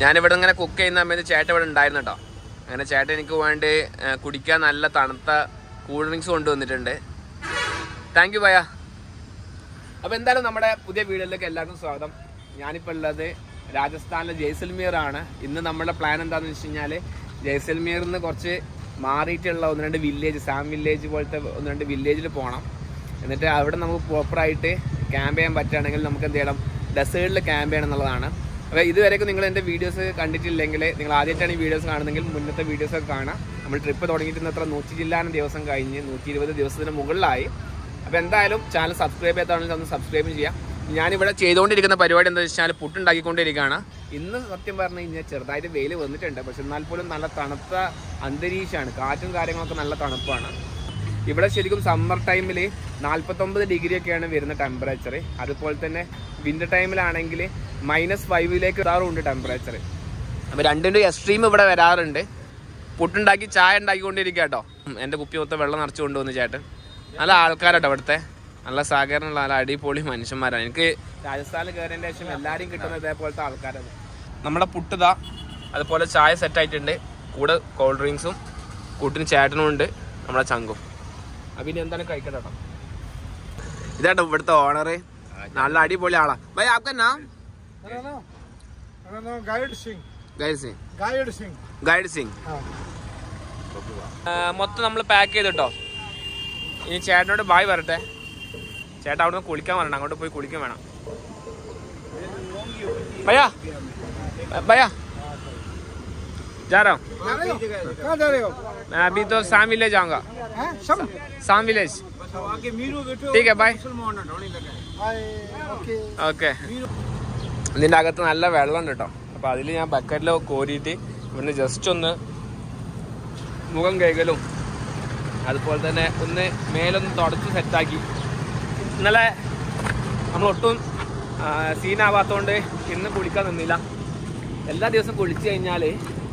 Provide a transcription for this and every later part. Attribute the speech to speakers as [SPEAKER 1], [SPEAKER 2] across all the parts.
[SPEAKER 1] ഞാനിവിടെ ഇങ്ങനെ കുക്ക് ചെയ്യുന്ന സമയത്ത് ചേട്ടൻ ഇവിടെ ഉണ്ടായിരുന്നു കേട്ടോ അങ്ങനെ ചേട്ടൻ എനിക്ക് വേണ്ടി ആ, കുടിക്കാൻ നല്ല തണുത്ത കൂൾ ഡ്രിങ്ക്സ് കൊണ്ടുവന്നിട്ടുണ്ട് താങ്ക് യു ഭയ അപ്പോൾ എന്തായാലും നമ്മുടെ പുതിയ വീഡിയോയിലേക്ക് എല്ലാവർക്കും സ്വാഗതം ഞാനിപ്പോൾ ഉള്ളത് രാജസ്ഥാനിലെ ജയ്സൽമീർ ആണ് ഇന്ന് നമ്മുടെ പ്ലാൻ എന്താണെന്ന് വെച്ച് കഴിഞ്ഞാൽ ജയ്സൽമീറിൽ നിന്ന് കുറച്ച് മാറിയിട്ടുള്ള ഒന്ന് രണ്ട് വില്ലേജ് സാം വില്ലേജ് പോലത്തെ ഒന്ന് രണ്ട് വില്ലേജിൽ പോകണം എന്നിട്ട് അവിടെ നമുക്ക് പ്രോപ്പറായിട്ട് ക്യാമ്പ് ചെയ്യാൻ പറ്റുകയാണെങ്കിൽ നമുക്ക് എന്ത് ചെയ്യണം ഡെസേർട്ടിൽ ക്യാമ്പ് ചെയ്യണം എന്നുള്ളതാണ് അപ്പോൾ ഇതുവരെയൊക്കെ നിങ്ങൾ എൻ്റെ വീഡിയോസ് കണ്ടിട്ടില്ലെങ്കിൽ നിങ്ങൾ ആദ്യമായിട്ടാണ് ഈ വീഡിയോസ് കാണുന്നതെങ്കിൽ മുന്നത്തെ വീഡിയോസ് ഒക്കെ കാണാം നമ്മൾ ട്രിപ്പ് തുടങ്ങിയിട്ട് ഇന്ന് എത്ര നൂറ്റി ചില്ലാനം ദിവസം കഴിഞ്ഞ് നൂറ്റി ഇരുപത് ദിവസത്തിന് മുകളിലായി അപ്പോൾ എന്തായാലും ചാനൽ സബ്സ്ക്രൈബ് ചെയ്യാത്തതാണെങ്കിൽ ഒന്ന് സബ്സ്ക്രൈബ് ചെയ്യാം ഞാനിവിടെ ചെയ്തുകൊണ്ടിരിക്കുന്ന പരിപാടി എന്താ വെച്ചാൽ പുട്ടുണ്ടാക്കിക്കൊണ്ടിരിക്കുകയാണ് ഇന്ന് സത്യം പറഞ്ഞു കഴിഞ്ഞാൽ ചെറുതായിട്ട് വെയിൽ വന്നിട്ടുണ്ട് പക്ഷെ എന്നാൽ പോലും നല്ല തണുത്ത അന്തരീക്ഷമാണ് കാറ്റും കാര്യങ്ങളൊക്കെ നല്ല തണുപ്പാണ് ഇവിടെ ശരിക്കും സമ്മർ ടൈമിൽ നാൽപ്പത്തൊമ്പത് ഡിഗ്രി ഒക്കെയാണ് വരുന്ന ടെമ്പറേച്ചർ അതുപോലെ തന്നെ വിന്റർ ടൈമിലാണെങ്കിൽ മൈനസ് ഫൈവിലേക്ക് എത്താറുണ്ട് ടെമ്പറേച്ചർ അപ്പോൾ രണ്ടിൻ്റെ എക്സ്ട്രീം ഇവിടെ വരാറുണ്ട് പുട്ടുണ്ടാക്കി ചായ ഉണ്ടാക്കിക്കൊണ്ടിരിക്കുക കേട്ടോ എൻ്റെ കുപ്പി മൊത്തം വെള്ളം നിറച്ചു കൊണ്ടുവന്ന് ചേട്ടൻ നല്ല ആൾക്കാരാട്ടോ ഇവിടുത്തെ നല്ല സഹകരണമുള്ള നല്ല അടിപൊളി മനുഷ്യന്മാരാണ് എനിക്ക് രാജസ്ഥാനിൽ കയറിയതിൻ്റെ ശേഷം എല്ലാവരും കിട്ടുന്ന ഇതേപോലത്തെ ആൾക്കാരാണ് നമ്മുടെ പുട്ടുതാ അതുപോലെ ചായ സെറ്റ് ആയിട്ടുണ്ട് കൂടെ കോൾഡ് ഡ്രിങ്ക്സും കൂട്ടിന് ചേട്ടനും ഉണ്ട് നമ്മുടെ ചങ്കും അപ്പം ഇനി എന്താണ് കഴിക്കട്ടെ കേട്ടോ ഇതാട്ടോ ഇവിടുത്തെ ഓണറ് നല്ല അടിപൊളി ആളാ ഭയ ആപ്കാ നാം
[SPEAKER 2] मेरा नाम मेरा नाम guide Singh
[SPEAKER 1] guide Singh
[SPEAKER 2] guide Singh
[SPEAKER 1] guide Singh
[SPEAKER 2] हाँ
[SPEAKER 1] മൊത്തം നമ്മൾ പാക്ക് ചെയ്തിട്ടോ ഇനി ചേട്ടനോട് ബായ് വരട്ടെ ചേട്ടാ അവിടുന്ന് കുളിക്കാൻ വരണം അങ്ങോട്ട് പോയി കുളിക്കാൻ വേണം ഭയ്യാ भैया जा रहा हूँ
[SPEAKER 2] जा रहे हो कहाँ जा रहे हो
[SPEAKER 1] मैं अभी तो शाम विलेज जाऊंगा
[SPEAKER 2] हैं सब
[SPEAKER 1] शाम विलेज ठीक है बाय
[SPEAKER 2] हाय ओके
[SPEAKER 1] ഓക്കെ ഇതിൻ്റെ അകത്ത് നല്ല വെള്ളം കേട്ടോ അപ്പോൾ അതിൽ ഞാൻ ബക്കറ്റിൽ കോരിയിട്ട് ഇവിടുന്ന് ജസ്റ്റ് ഒന്ന് മുഖം കഴുകലും അതുപോലെ തന്നെ ഒന്ന് മേലൊന്ന് തുടച്ച് സെറ്റാക്കി ഇന്നലെ നമ്മൾ ഒട്ടും സീനാവാത്തതുകൊണ്ട് ഇന്ന് കുളിക്കാൻ നിന്നില്ല എല്ലാ ദിവസവും കുളിച്ച് കഴിഞ്ഞാൽ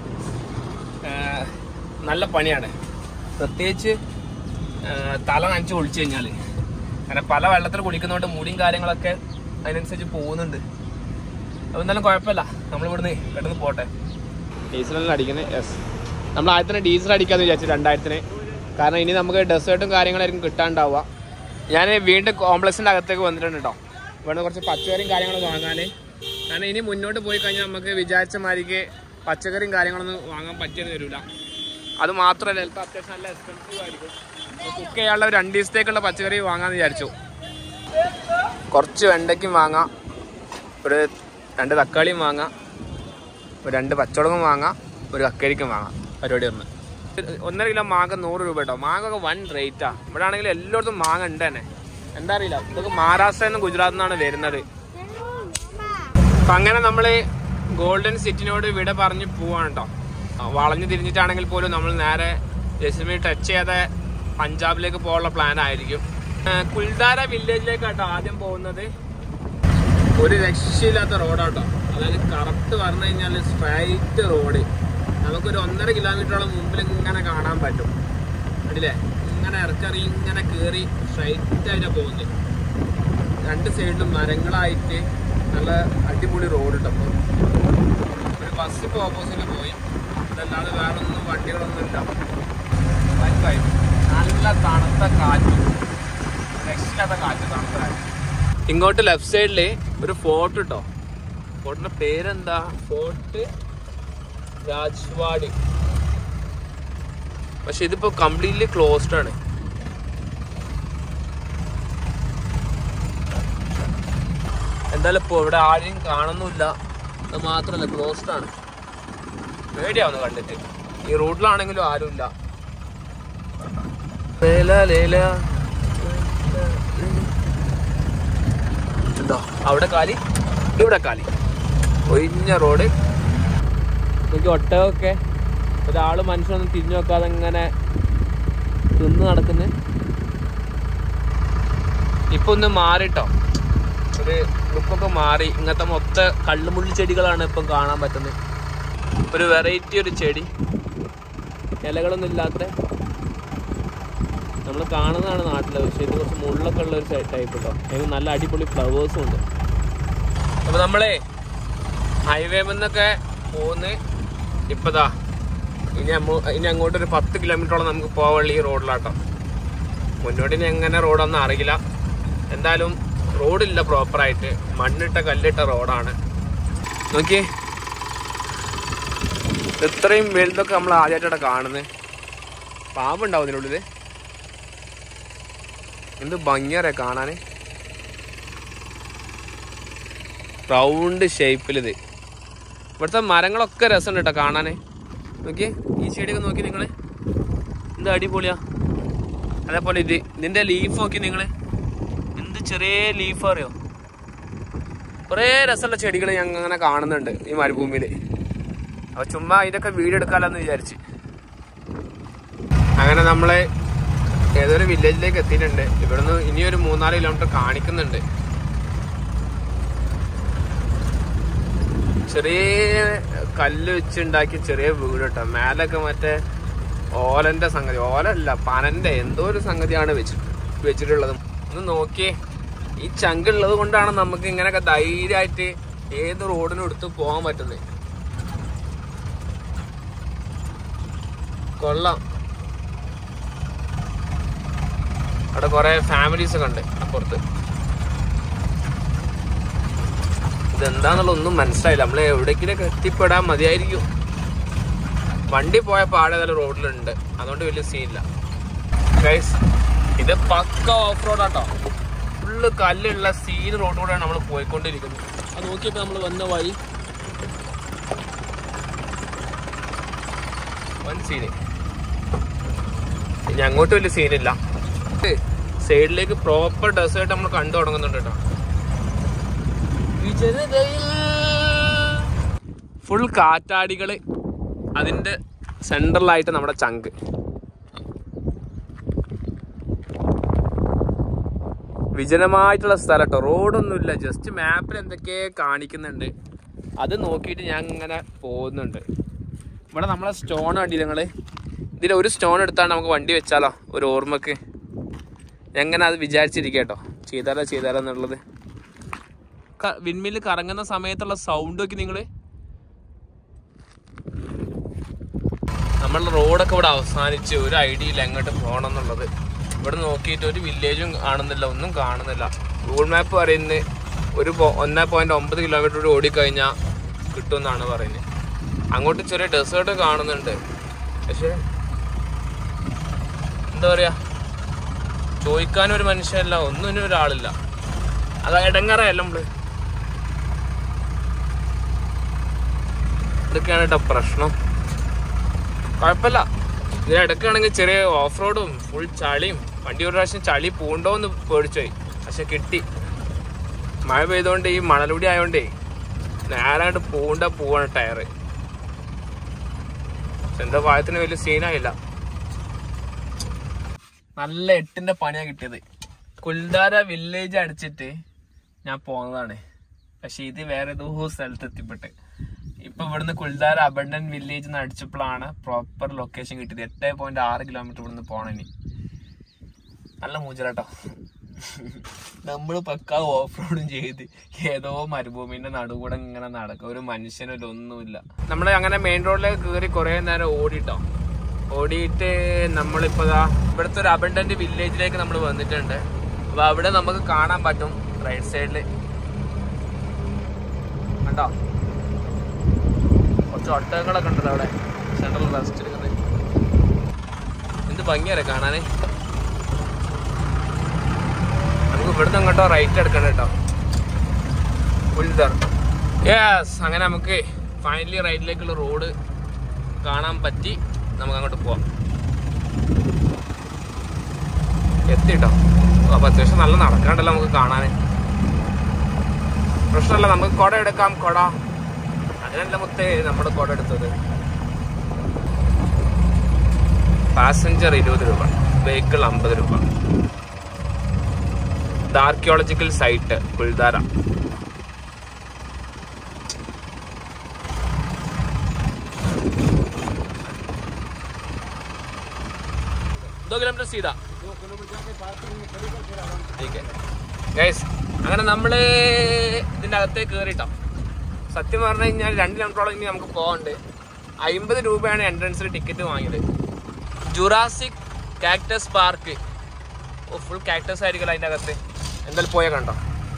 [SPEAKER 1] നല്ല പണിയാണ് പ്രത്യേകിച്ച് ആ, തല നനച്ച് കുളിച്ച് കഴിഞ്ഞാൽ കാരണം പല വെള്ളത്തിൽ കുളിക്കുന്നതുകൊണ്ട് മുടിയും കാര്യങ്ങളൊക്കെ അതിനനുസരിച്ച് പോകുന്നുണ്ട് അപ്പോൾ എന്തായാലും കുഴപ്പമില്ല നമ്മളിവിടുന്ന് പെട്ടെന്ന് പോട്ടെ ഡീസലല്ല അടിക്കുന്നത് യെസ് നമ്മൾ ആദ്യത്തിന് ഡീസൽ അടിക്കാന്ന് വിചാരിച്ചു രണ്ടായിരത്തിന് കാരണം ഇനി നമുക്ക് ഡെസേർട്ടും കാര്യങ്ങളായിരിക്കും കിട്ടാണ്ടാവുക ഞാൻ വീണ്ടും കോംപ്ലക്സിൻ്റെ അകത്തേക്ക് വന്നിട്ടുണ്ട് കേട്ടോ ഇവിടെ കുറച്ച് പച്ചക്കറിയും കാര്യങ്ങളും വാങ്ങാൻ കാരണം ഇനി മുന്നോട്ട് പോയി കഴിഞ്ഞാൽ നമുക്ക് വിചാരിച്ച മാതിരിക്ക് പച്ചക്കറിയും കാര്യങ്ങളൊന്നും വാങ്ങാൻ പറ്റിയെന്ന് വരില്ല അത് മാത്രമല്ല ചിലപ്പോൾ അത്യാവശ്യം നല്ല എക്സ്പെൻസീവ് ആയിരിക്കും കുക്ക് ചെയ്യാനുള്ള ഒരു രണ്ട് ദിവസത്തേക്കുള്ള പച്ചക്കറി വാങ്ങാമെന്ന് വിചാരിച്ചു കുറച്ച് വെണ്ടയ്ക്കും വാങ്ങാം ഒരു രണ്ട് തക്കാളിയും വാങ്ങാം ഒരു രണ്ട് പച്ചമുളകും വാങ്ങാം ഒരു കക്കരിക്കും വാങ്ങാം പരിപാടി ഒന്ന് ഒന്നര കിലോ മാങ്ങ നൂറ് രൂപ കേട്ടോ മാങ്ങ ഒക്കെ വൺ റേറ്റാ ഇവിടെ ആണെങ്കിൽ എല്ലായിടത്തും മാങ്ങ ഉണ്ട് തന്നെ എന്താ അറിയില്ല ഇതൊക്കെ മഹാരാഷ്ട്രയിൽ നിന്നും ഗുജറാത്തിൽ നിന്നാണ് വരുന്നത് അപ്പൊ അങ്ങനെ നമ്മള് ഗോൾഡൻ സിറ്റിനോട് വിട പറഞ്ഞ് പോവാണ് കേട്ടോ ആ, വളഞ്ഞു തിരിഞ്ഞിട്ടാണെങ്കിൽ പോലും നമ്മൾ നേരെ ജയ്സൽമീർ ടച്ച് ചെയ്യാതെ പഞ്ചാബിലേക്ക് പോകാനുള്ള പ്ലാൻ ആയിരിക്കും ആ, കുൽദാര വില്ലേജിലേക്കാട്ടോ ആദ്യം പോകുന്നത് ഒരു രക്ഷയില്ലാത്ത റോഡാട്ടോ അതായത് കറക്റ്റ് പറഞ്ഞു കഴിഞ്ഞാൽ സ്ട്രൈറ്റ് റോഡ് നമുക്കൊരു ഒന്നര കിലോമീറ്ററോളം മുമ്പിൽ ഇങ്ങനെ കാണാൻ പറ്റും കണ്ടില്ലേ ഇങ്ങനെ ഇറക്കറി ഇങ്ങനെ കയറി സ്ട്രൈറ്റ് ആയിട്ടാണ് പോകുന്നത് രണ്ട് സൈഡിലും മരങ്ങളായിട്ട് നല്ല അടിപൊളി റോഡ് ഉണ്ട് അപ്പോൾ ഒരു ബസ് ഇപ്പോൾ ഓപ്പോസിറ്റ് പോയി അതല്ലാതെ വേറെ ഒന്നും വണ്ടികളൊന്നും ഇല്ല വൈഫായി നല്ല തണുത്ത കാറ്റ് രക്ഷയില്ലാത്ത കാറ്റ് തണുത്ത കാറ്റ് ഇങ്ങോട്ട് ലെഫ്റ്റ് സൈഡിൽ ഒരു ഫോർട്ട് കേട്ടോ ഫോർട്ടിന്റെ പേരെന്താ ഫോർട്ട് രാജ്വാടി പക്ഷെ ഇതിപ്പോ കംപ്ലീറ്റ്ലി ക്ലോസ്ഡ് ആണ് എന്തായാലും ഇപ്പൊ ഇവിടെ ആരെയും കാണുന്നില്ല അത് മാത്രല്ല ക്ലോസ്ഡ് ആണ് പേടിയാവുന്നു കണ്ടിട്ട് ഈ റൂട്ടിലാണെങ്കിലും ആരുമില്ല ലേല, ലേല. ഉണ്ടോ അവിടെ കാലി ഇവിടെ കാലി ഒഴിഞ്ഞ റോഡ് എനിക്ക് ഒട്ടകമൊക്കെ ഒരാള് മനുഷ്യനൊന്നും തിരിഞ്ഞു നോക്കാതെ ഇങ്ങനെ തിന്ന് നടക്കുന്നു ഇപ്പൊ ഒന്ന് മാറിട്ടോ ഒരു ലുക്കൊക്കെ മാറി ഇങ്ങനത്തെ മൊത്ത കള്ളുമുള്ളി ചെടികളാണ് ഇപ്പം കാണാൻ പറ്റുന്നത് ഒരു വെറൈറ്റി ഒരു ചെടി ഇലകളൊന്നും ഇല്ലാത്ത നമ്മൾ കാണുന്നതാണ് നാട്ടിൽ പക്ഷേ ഇത് കുറച്ച് മുള്ളൊക്കെ ഉള്ള ഒരു ടൈപ്പ് കേട്ടോ അതിന് നല്ല അടിപൊളി ഫ്ലവേഴ്സും ഉണ്ട് അപ്പോൾ നമ്മളെ ഹൈവേ നിന്നൊക്കെ പോകുന്നത് ഇപ്പതാ ഇനി അമ്മ ഇനി അങ്ങോട്ട് ഒരു പത്ത് കിലോമീറ്ററോളം നമുക്ക് പോവുള്ള ഈ റോഡിലാട്ടോ മുന്നോട്ട് ഇനി എങ്ങനെ റോഡൊന്നും അറിയില്ല എന്തായാലും റോഡില്ല പ്രോപ്പറായിട്ട് മണ്ണിട്ട കല്ലിട്ട റോഡാണ് നോക്കിയേ ഇത്രയും വലുതൊക്കെ നമ്മൾ ആദ്യമായിട്ടാണ് കാണുന്നത് പാമ്പുണ്ടാവും ഇതിനുള്ളിൽ എന്ത് ഭംഗിയറിയ കാണാൻ റൗണ്ട് ഷേപ്പിലിത് ഇവിടുത്തെ മരങ്ങളൊക്കെ രസമുണ്ട് കേട്ടോ കാണാൻ നോക്കിയേ ഈ ചെടിയൊക്കെ നോക്കി നിങ്ങൾ എന്ത് അടിപൊളിയാ അതേപോലെ ഇത് ഇതിന്റെ ലീഫ് നോക്കി നിങ്ങൾ എന്ത് ചെറിയ ലീഫ് അറിയോ കുറേ രസമുള്ള ചെടികൾ ഞങ്ങൾ അങ്ങനെ കാണുന്നുണ്ട് ഈ മരുഭൂമിയിൽ അപ്പൊ ചുമ്മാ ഇതൊക്കെ വീഡിയോ എടുക്കാമെന്ന് വിചാരിച്ച് അങ്ങനെ നമ്മള് ഏതൊരു വില്ലേജിലേക്ക് എത്തിയിട്ടുണ്ട് ഇവിടുന്ന് ഇനിയൊരു മൂന്നാല് കിലോമീറ്റർ കാണിക്കുന്നുണ്ട് ചെറിയ കല്ല് വെച്ചുണ്ടാക്കിയ ചെറിയ വീട് കേട്ടോ മേലൊക്കെ മറ്റേ ഓലന്റെ സംഗതി ഓലല്ല പനന്റെ എന്തോ ഒരു സംഗതിയാണ് വെച്ചിട്ട് വെച്ചിട്ടുള്ളത് ഒന്ന് നോക്കിയേ ഈ ചങ്കുള്ളത് കൊണ്ടാണ് നമുക്ക് ഇങ്ങനെയൊക്കെ ധൈര്യമായിട്ട് ഏത് റോഡിനും എടുത്ത് പോകാൻ പറ്റുന്നത് കൊള്ളാം അവിടെ കുറെ ഫാമിലീസ് ഒക്കെ ഉണ്ട് അപ്പുറത്ത് ഇതെന്താന്നുള്ള ഒന്നും മനസ്സിലായില്ല നമ്മൾ എവിടേക്കിലൊക്കെ എത്തിപ്പെടാൻ മതിയായിരിക്കും വണ്ടി പോയ പാടെ ഏതായാലും റോഡിലുണ്ട് അതുകൊണ്ട് വലിയ സീനില്ല ഗൈസ് ഇത് പക്ക ഓഫ് റോഡാട്ടോ ഫുള്ള് കല്ലുള്ള സീൻ റോഡിലൂടെയാണ് നമ്മൾ പോയിക്കൊണ്ടിരിക്കുന്നത് അത് നോക്കിയപ്പോൾ നമ്മൾ വന്ന വഴി വൻ സീന് ഇനി അങ്ങോട്ട് വലിയ സീനില്ല സൈഡിലേക്ക് പ്രോപ്പർ ഡെസേർട്ട് നമ്മൾ കണ്ടു തുടങ്ങുന്നുണ്ട് കേട്ടോ ഫുൾ കാറ്റാടികള് അതിന്റെ സെൻട്രലായിട്ട് നമ്മുടെ ചങ്ക് വിജനമായിട്ടുള്ള സ്ഥലം കേട്ടോ റോഡൊന്നുമില്ല ജസ്റ്റ് മാപ്പിൽ എന്തൊക്കെ കാണിക്കുന്നുണ്ട് അത് നോക്കിയിട്ട് ഞാൻ ഇങ്ങനെ പോകുന്നുണ്ട് ഇവിടെ നമ്മളെ സ്റ്റോൺ കണ്ടില്ല നിങ്ങള് ഇതിൽ ഒരു സ്റ്റോൺ എടുത്താണ് നമുക്ക് വണ്ടി വെച്ചാലോ ഒരു ഓർമ്മക്ക് എങ്ങനെ അത് വിചാരിച്ചിരിക്കുക കേട്ടോ ചെയ്താലോ ചെയ്താലോ എന്നുള്ളത് വിൻമില്ല് കറങ്ങുന്ന സമയത്തുള്ള സൗണ്ട് ഒക്കെ നിങ്ങൾ നമ്മളുടെ റോഡൊക്കെ ഇവിടെ അവസാനിച്ച് ഒരു ഐഡിയ ഇല്ല എങ്ങോട്ട് പോകണം എന്നുള്ളത് ഇവിടെ നോക്കിയിട്ട് ഒരു വില്ലേജും കാണുന്നില്ല ഒന്നും കാണുന്നില്ല ഗൂഗിൾ മാപ്പ് പറയുന്നത് ഒരു ഒന്നേ പോയിന്റ് ഒമ്പത് കിലോമീറ്റർ കൂടി ഓടിക്കഴിഞ്ഞാൽ കിട്ടുമെന്നാണ് പറയുന്നത് അങ്ങോട്ട് ചെറിയ ഡെസേർട്ട് കാണുന്നുണ്ട് പക്ഷേ എന്താ പറയാ ചോദിക്കാനും ഒരു മനുഷ്യനല്ല ഒന്നിനും ഒരാളില്ല അത് ഇടങ്ങറയല്ല നമ്മള് ഇതൊക്കെയാണ് കേട്ടോ പ്രശ്നം കുഴപ്പമില്ല ഇതിനിടക്കാണെങ്കിൽ ചെറിയ ഓഫ് റോഡും ഫുൾ ചളിയും വണ്ടി ഒരു പ്രാവശ്യം ചളി പൂണ്ടോന്ന് പേടിച്ചുപോയി പക്ഷെ കിട്ടി മഴ പെയ്തോണ്ട് ഈ മണലുടി ആയതുകൊണ്ടേ നേരായിട്ട് പൂണ്ട പോവാണ് ടയറ് എന്തോ ഭാഗത്തിന് വലിയ സീനായില്ല നല്ല എട്ടിന്റെ പണിയാ കിട്ടിയത് കുൽദാര വില്ലേജ് അടിച്ചിട്ട് ഞാൻ പോന്നതാണ് പക്ഷെ ഇത് വേറെ ഏതോ സ്ഥലത്ത് എത്തിപ്പെട്ട് ഇപ്പൊ ഇവിടുന്ന് കുൽദാര അബണ്ടൻ വില്ലേജ് എന്ന് അടിച്ചപ്പോഴാണ് പ്രോപ്പർ ലൊക്കേഷൻ കിട്ടിയത് എട്ട് പോയിന്റ് ആറ് കിലോമീറ്റർ ഇവിടുന്ന് പോണം ഇനി നല്ല മൂച്ചലാട്ടോ നമ്മള് പക്ക ഓഫ് റോഡും ചെയ്ത് ഏതോ മരുഭൂമിന്റെ നടുകൂടെ ഇങ്ങനെ നടക്കും ഒരു മനുഷ്യനില്ല ഒന്നുമില്ല നമ്മള് അങ്ങനെ മെയിൻ റോഡിലേക്ക് കയറി കുറെ നേരം ഓടിട്ടോ ഓടിയിട്ട് നമ്മളിപ്പോ ദാ ഇവിടുത്തെ ഒരു അബണ്ടന്റ് വില്ലേജിലേക്ക് നമ്മൾ വന്നിട്ടുണ്ട് അപ്പൊ അവിടെ നമുക്ക് കാണാൻ പറ്റും റൈറ്റ് സൈഡില് കണ്ടോ കുറച്ച് ഒട്ടകങ്ങളൊക്കെ ഉണ്ടല്ലോ അവിടെ സെൻട്രൽ റെസ്റ്റ് എടുക്കുന്നത് എന്ത് ഭംഗിയല്ലേ കാണാന് നമുക്ക് ഇവിടുന്ന് അങ്ങോട്ടോ റൈറ്റ് എടുക്കണം കേട്ടോ ഉൽദർ യെസ് അങ്ങനെ നമുക്ക് ഫൈനലി റൈറ്റിലേക്കുള്ള റോഡ് കാണാൻ പറ്റി നമുക്ക് അങ്ങോട്ട് പോവാം എത്തിട്ടോ അപ്പൊ അത്യാവശ്യം നല്ല നടക്കാണ്ടല്ലോ നമുക്ക് കാണാന് പ്രശ്നമല്ല നമുക്ക് കുട എടുക്കാം കുട അതിനല്ല മുത്തേ നമ്മുടെ കുട എടുത്തത് പാസഞ്ചർ ഇരുപത് രൂപ വെഹിക്കിൾ അമ്പത് രൂപ ഇത് ആർക്കിയോളജിക്കൽ സൈറ്റ് കുൽദാര दो किलोमीटर सीधा ठीक है ഗൈസ് അങ്ങനെ നമ്മള് ഇതിന്റെ അകത്തേക്ക് കയറിട്ടോ സത്യം പറഞ്ഞു കഴിഞ്ഞാൽ രണ്ട് കിലോമീറ്ററോളം ഇനി നമുക്ക് പോകാണ്ട് അമ്പത് രൂപയാണ് എൻട്രൻസിൽ ടിക്കറ്റ് വാങ്ങിയത് ജുറാസിക് കാക്ടസ് പാർക്ക് ഓ ഫുൾ കാക്ടസ് ആയിരിക്കുമല്ലോ അതിൻ്റെ അകത്ത് എന്തായാലും പോയാൽ കണ്ടോ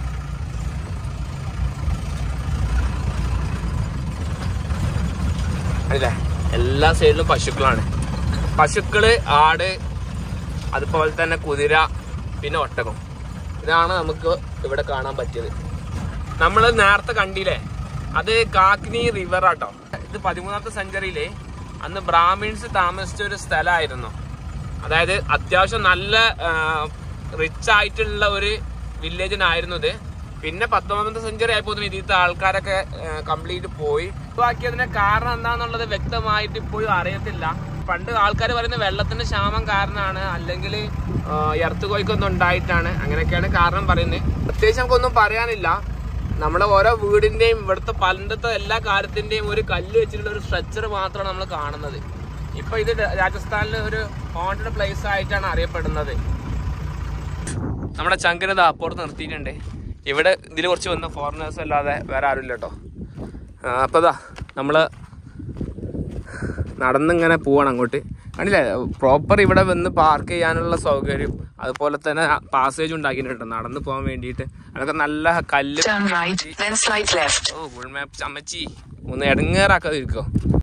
[SPEAKER 1] അല്ലേ എല്ലാ സൈഡിലും പശുക്കളാണ് പശുക്കള് ആട് അതുപോലെ തന്നെ കുതിര പിന്നെ ഒട്ടകം ഇതാണ് നമുക്ക് ഇവിടെ കാണാൻ പറ്റിയത് നമ്മൾ നേരത്തെ കണ്ടില്ലേ അത് കാക്നി റിവർ ആട്ടോ ഇത് പതിമൂന്നാമത്തെ സെഞ്ചുറിയില് അന്ന് ബ്രാഹ്മിൺസ് താമസിച്ച ഒരു സ്ഥലമായിരുന്നു അതായത് അത്യാവശ്യം നല്ല റിച്ച് ആയിട്ടുള്ള ഒരു വില്ലേജിനായിരുന്നു ഇത് പിന്നെ പത്തൊമ്പതാമത്തെ സെഞ്ചുറി ആയപ്പോൾ ഇതിലത്തെ ആൾക്കാരൊക്കെ കംപ്ലീറ്റ് പോയി ബാക്കിയതിന്റെ കാരണം എന്താണെന്നുള്ളത് വ്യക്തമായിട്ട് ഇപ്പോഴും അറിയത്തില്ല പണ്ട് ആൾക്കാർ പറയുന്നത് വെള്ളത്തിന്റെ ക്ഷാമം കാരണമാണ് അല്ലെങ്കിൽ എർത്ത് കോയ്ക്കൊന്നും ഉണ്ടായിട്ടാണ് അങ്ങനെയൊക്കെയാണ് കാരണം പറയുന്നത് പ്രത്യേകിച്ച് നമുക്കൊന്നും പറയാനില്ല നമ്മുടെ ഓരോ വീടിന്റെയും ഇവിടുത്തെ പണ്ടത്തെ എല്ലാ കാര്യത്തിന്റെയും ഒരു കല്ല് വെച്ചിട്ടുള്ള ഒരു സ്ട്രക്ചർ മാത്രമാണ് നമ്മൾ കാണുന്നത് ഇപ്പൊ ഇത് രാജസ്ഥാനിലെ ഒരു ഹോണ്ടഡ് പ്ലേസ് ആയിട്ടാണ് അറിയപ്പെടുന്നത് നമ്മുടെ ചങ്കിനത് അപ്പുറത്ത് നിർത്തിയിട്ടുണ്ട് ഇവിടെ ഇതിൽ കുറച്ച് വന്ന ഫോറിനേഴ്സ് അല്ലാതെ വേറെ ആരുമില്ല കേട്ടോ അപ്പോൾ ഇതാ നമ്മൾ നടന്നിങ്ങനെ പോവാണ് അങ്ങോട്ട് കണ്ടില്ലേ പ്രോപ്പർ ഇവിടെ വന്ന് പാർക്ക് ചെയ്യാനുള്ള സൗകര്യം അതുപോലെ തന്നെ പാസേജ് ഉണ്ടാക്കിയിട്ടുണ്ട് നടന്ന് പോകാൻ വേണ്ടിയിട്ട് അതൊക്കെ നല്ല കല്ല്
[SPEAKER 3] Turn right, then slight left.
[SPEAKER 1] ഓ ഗൂഗിൾ മാപ്പ് ചമ്മച്ചി ഒന്ന് ഇടങ്ങേറാക്കാതിരിക്കോ